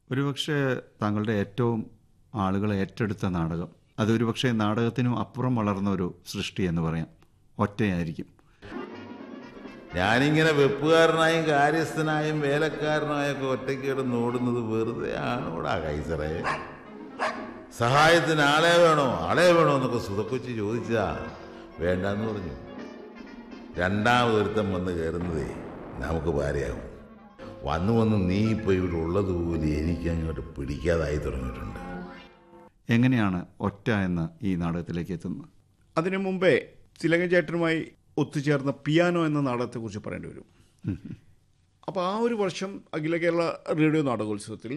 ഒരുപക്ഷെ താങ്കളുടെ ഏറ്റവും ആളുകൾ ഏറ്റെടുത്ത നാടകം അതൊരുപക്ഷെ നാടകത്തിനും അപ്പുറം വളർന്ന ഒരു സൃഷ്ടി എന്ന് പറയാം ഒറ്റയായിരിക്കും ഞാനിങ്ങനെ വെപ്പുകാരനായും കാര്യസ്ഥനായും വേലക്കാരനായൊക്കെ ഒറ്റയ്ക്ക് കിടന്ന് ഓടുന്നത് വെറുതെ ആണോടാ കൈസറേ സഹായത്തിന് ആളെ വേണോ ആളെ വേണോ എന്നൊക്കെ സുതക്കൊച്ചി ചോദിച്ചാ വേണ്ടെന്ന് പറഞ്ഞു രണ്ടാമതൊരുത്തം വന്ന് കയറുന്നതേ നമുക്ക് ഭാര്യയാകും വന്നു വന്ന് നീ ഇപ്പോൾ ഇവിടെ ഉള്ളതുപോലെ എനിക്ക് അങ്ങോട്ട് പിടിക്കാതായി തുടങ്ങിയിട്ടുണ്ട് എങ്ങനെയാണ് ഒറ്റ എന്ന ഈ നാടകത്തിലേക്ക് എത്തുന്നത് അതിനു മുമ്പേ തിലകൻ ചേട്ടനുമായി ഒത്തുചേർന്ന പിയാനോ എന്ന നാടകത്തെക്കുറിച്ച് പറയേണ്ടി വരും അപ്പോൾ ആ ഒരു വർഷം അഖില കേരള റേഡിയോ നാടകോത്സവത്തിൽ